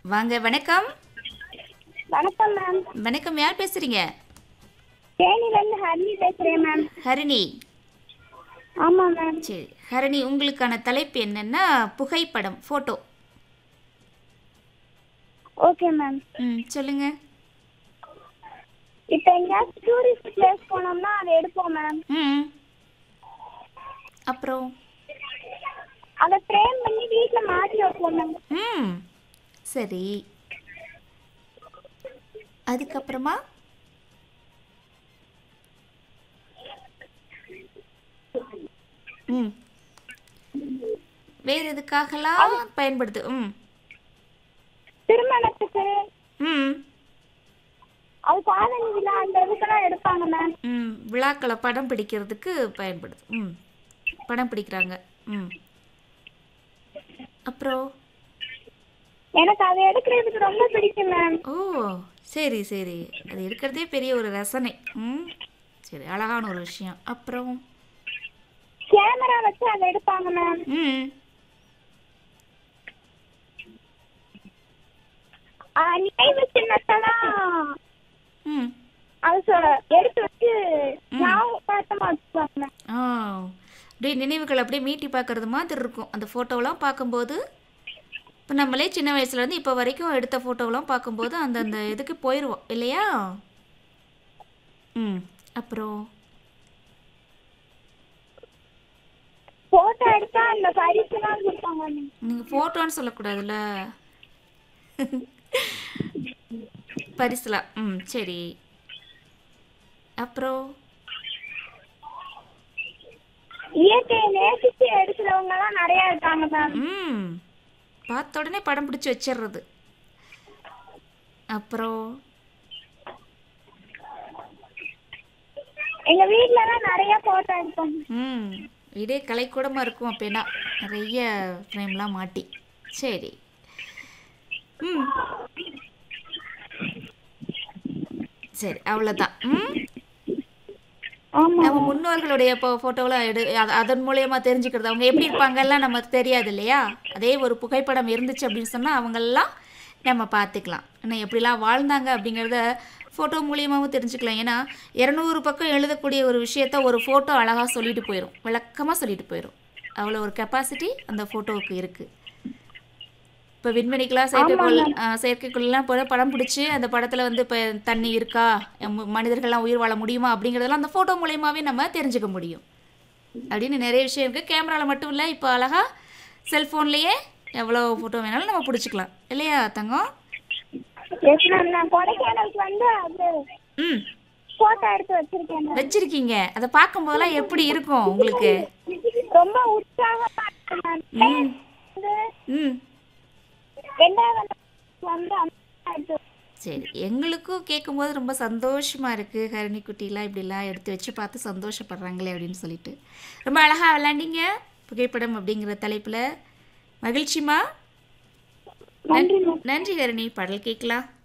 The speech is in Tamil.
வாங்க வணக்கம் வணக்கம் மேம் வணக்கம் யார் பேசுறீங்க தேனிலேருந்து ஹரிணி பேசுகிறேன் மேம் ஹரிணி ஆமாம் மேம் சரி ஹரிணி உங்களுக்கான தலைப்பு என்னன்னா புகைப்படம் ஃபோட்டோ ஓகே மேம் ம் சொல்லுங்க இப்போ எங்கேயாச்சும் டூரிஸ்ட் பிளேஸ் போனோம்னா அதை எடுப்போம் மேம் ம் அப்புறம் அதை ஃப்ரேம் பண்ணி வீட்டில் மாட்டி வைப்போம் மேம் ம் சரி அதுக்கப்புறமா ம் வேற எதுக்காகலாம் பயன்படுது ம் திருமணத்துக்கு ம் அது காதணி விழா அந்த இதுக்கெல்லாம் எடுப்பாங்க மேம் ம் விழாக்களை படம் பிடிக்கிறதுக்கு பயன்படுது ம் படம் பிடிக்கிறாங்க ம் அப்புறம் எனக்கு அதை எடுக்கிறதுக்கு ரொம்ப பிடிக்கும் மேம் ஓ சரி சரி அது எடுக்கிறதே பெரிய ஒரு ரசனை ம் சரி அழகான ஒரு விஷயம் அப்புறம் கேமரா வச்சு அதை எடுப்பாங்க மேம் ம் நினைவு சின்னத்தெல்லாம் ம் அது சொ- எடுத்து வச்சு ஞாபகப்படுத்தமா வச்சுப்பாங்க மேம் ஆ அப்படியே நினைவுகள் அப்படியே மீட்டி பார்க்கறது மாதிரி இருக்கும் அந்த ஃபோட்டோவெலாம் பார்க்கும்போது இப்போ நம்மளே சின்ன வயசுலேருந்து இப்போ வரைக்கும் எடுத்த ஃபோட்டோவெலாம் பார்க்கும்போது அந்தந்த இதுக்கு போயிடுவோம் இல்லையா ம் அப்புறம் போட்டோ எடுத்தா அந்த பரிசுலாம் கொடுப்பாங்க மேம் நீங்கள் ஃபோட்டோன்னு சொல்லக்கூடாதுல்ல பரிசுலாம் ம் சரி அப்புறம் இயற்கையை நேசிச்சு எடுக்கிறவங்க எல்லாம் நிறைய இருக்காங்க மேம் ம் பார்த்த உடனே படம் பிடிச்சி வச்சிடுறது அப்புறம் எங்க வீட்ல எல்லாம் நிறைய போட்டோ எடுப்போம் ம் இதே கலைக்கூடமாக இருக்கும் அப்படின்னா நிறைய ஃப்ரேம்லாம் மாட்டி சரி ம் சரி அவ்வளோதான் ம் ஆமா நம்ம முன்னோர்களுடைய இப்போ ஃபோட்டோலாம் எடு அத- அதன் மூலயமா தெரிஞ்சுக்கிறது அவங்க எப்படி இருப்பாங்கலாம் நமக்கு தெரியாது இல்லையா அதே ஒரு புகைப்படம் இருந்துச்சு அப்படின்னு சொன்னால் அவங்கெல்லாம் நம்ம பார்த்துக்கலாம் ஆனால் எப்படிலாம் வாழ்ந்தாங்க அப்படிங்கிறத ஃபோட்டோ மூலியமாகவும் தெரிஞ்சுக்கலாம் ஏன்னா இரநூறு பக்கம் எழுதக்கூடிய ஒரு விஷயத்த ஒரு ஃபோட்டோ அழகாக சொல்லிட்டு போயிடும் விளக்கமாக சொல்லிட்டு போயிடும் அவ்வளோ ஒரு கெப்பாசிட்டி அந்த ஃபோட்டோவுக்கு இருக்குது இப்போ விண்வெளிக்கெலாம் செயற்கைக்கோள் ஆ, செயற்கைக்கோள்லாம் போய் படம் பிடிச்சி அந்த படத்தில் வந்து இப்போ தண்ணி இருக்கா ம- மனிதர்கள்லாம் உயிர் வாழ முடியுமா அப்படிங்கிறதெல்லாம் அந்த ஃபோட்டோ மூலயமாவே நம்ம தெரிஞ்சுக்க முடியும் அப்படின்னு நிறைய விஷயம் இருக்குது கேமராவில் மட்டும் இல்லை இப்போ அழகா செல்ஃபோன்லேயே எவ்வளோ ஃபோட்டோ வேணாலும் நம்ம பிடிச்சிக்கலாம் இல்லையா தங்கம் எஸ் மேம் நான் கொடைக்கானலுக்கு வந்து அது ம் போட்டோ எடுத்து வச்சிருக்கேன் ma'am. வச்சிருக்கீங்க அதை பார்க்கும்போதெல்லாம் எப்படி இருக்கும் உங்களுக்கு ரொம்ப உற்சாகமா இருக்கு மேம் ம் வந்து ம் ரெண்டாவது வந்து அந்த எடுத்து சரி எங்களுக்கும் கேட்கும்போது ரொம்ப சந்தோஷமாக இருக்குது ஹரணி குட்டிலாம் இப்படிலாம் எடுத்து வச்சு பார்த்து சந்தோஷப்படுறாங்களே அப்படின்னு சொல்லிட்டு ரொம்ப அழகாக விளாண்டிங்க புகைப்படம் அப்படிங்கிற தலைப்பில் மகிழ்ச்சிமா நன்றி மேம் நன்றி ஹரணி பாடல் கேட்கலாம்